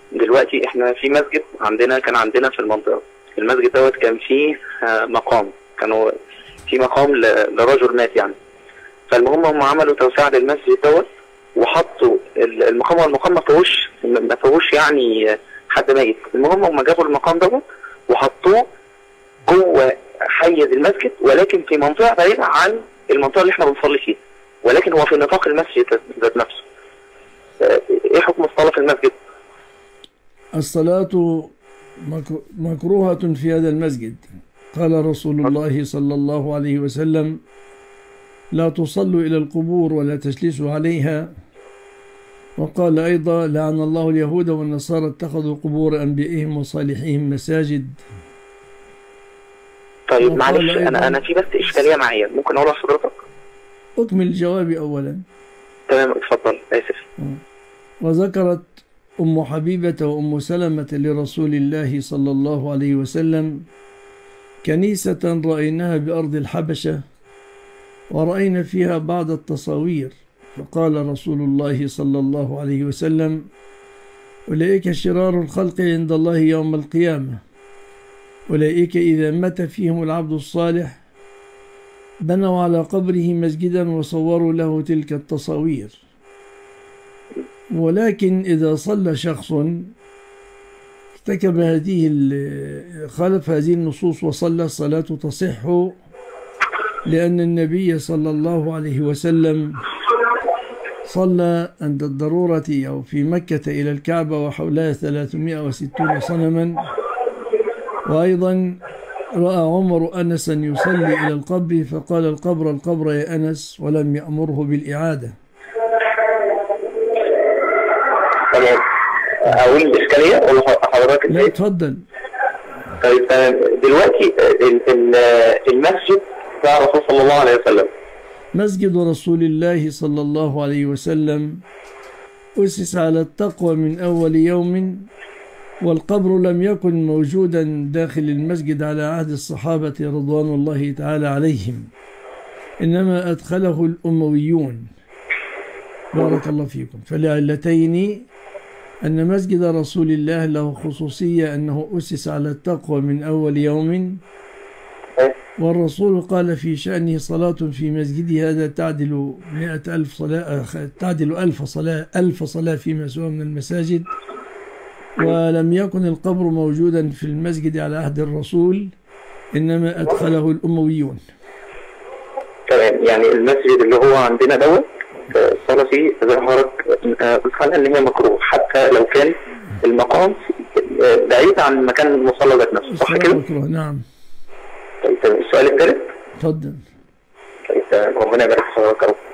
دلوقتي احنا في مسجد عندنا كان عندنا في المنطقه المسجد دوت كان فيه آه، مقام كانوا في مقام ل- لرجل مات يعني فالمهم هم عملوا توسعه للمسجد دوت وحطوا ال- المقام والمقام ما فيهوش ما فيهوش يعني آه، حد ميت المهم هم جابوا المقام دوت وحطوه جوه حيز المسجد ولكن في منطقه بعيده عن المنطقه اللي احنا بنصلي فيها ولكن هو في نطاق المسجد ذات نفسه آه، ايه حكم الصلاه في المسجد؟ الصلاة مك- مكروهة في هذا المسجد قال رسول الله صلى الله عليه وسلم لا تصلوا إلى القبور ولا تجلسوا عليها وقال أيضا لعن الله اليهود والنصارى اتخذوا قبور أنبيائهم وصالحيهم مساجد طيب وقال معلش انا أيضاً- انا في بس اشكاليه معايا ممكن اقولها لحضرتك؟ أكمل الجواب أولا تمام اتفضل اسف وذكرت أم حبيبة وأم سلمة لرسول الله صلى الله عليه وسلم كنيسة رأيناها بأرض الحبشة ورأينا فيها بعض التصاوير فقال رسول الله صلى الله عليه وسلم أولئك شرار الخلق عند الله يوم القيامة أولئك إذا مات فيهم العبد الصالح بنوا على قبره مسجدا وصوروا له تلك التصاوير ولكن إذا صلى شخص ارتكب هذه ال- خالف هذه النصوص وصلى الصلاة تصح لأن النبي صلى الله عليه وسلم صلى عند الضرورة أو في مكة إلى الكعبة وحولها 360 صنما وأيضا رأى عمر أنسا يصلي إلى القبر فقال القبر القبر يا أنس ولم يأمره بالإعادة تمام اقول الاشكاليه ولا حضرتك لا ازاي؟ تفضل طيب تمام دلوقتي ال- ال- المسجد بتاع الرسول صلى الله عليه وسلم مسجد رسول الله صلى الله عليه وسلم أسس على التقوى من أول يوم والقبر لم يكن موجودا داخل المسجد على عهد الصحابة رضوان الله تعالى عليهم إنما أدخله الأمويون بارك الله فيكم فلعلتين أن مسجد رسول الله له خصوصية أنه أسس على التقوى من أول يوم والرسول قال في شأنه صلاة في مسجدي هذا تعدل مئة ألف صلاة تعدل ألف صلاة ألف صلاة فيما سوى من المساجد ولم يكن القبر موجودا في المسجد على عهد الرسول إنما أدخله الأمويون تمام يعني المسجد اللي هو عندنا دوت آه، الصلاه فيه زي ما حضرتك آه، قلت ان هي مكروه حتى لو كان المقام آه، بعيد عن مكان المصلى ذات نفسه صح الصلاة كده؟ مكروه نعم طيب تمام السؤال الثالث تفضل طيب تمام ربنا يبارك في حضرتك يا رب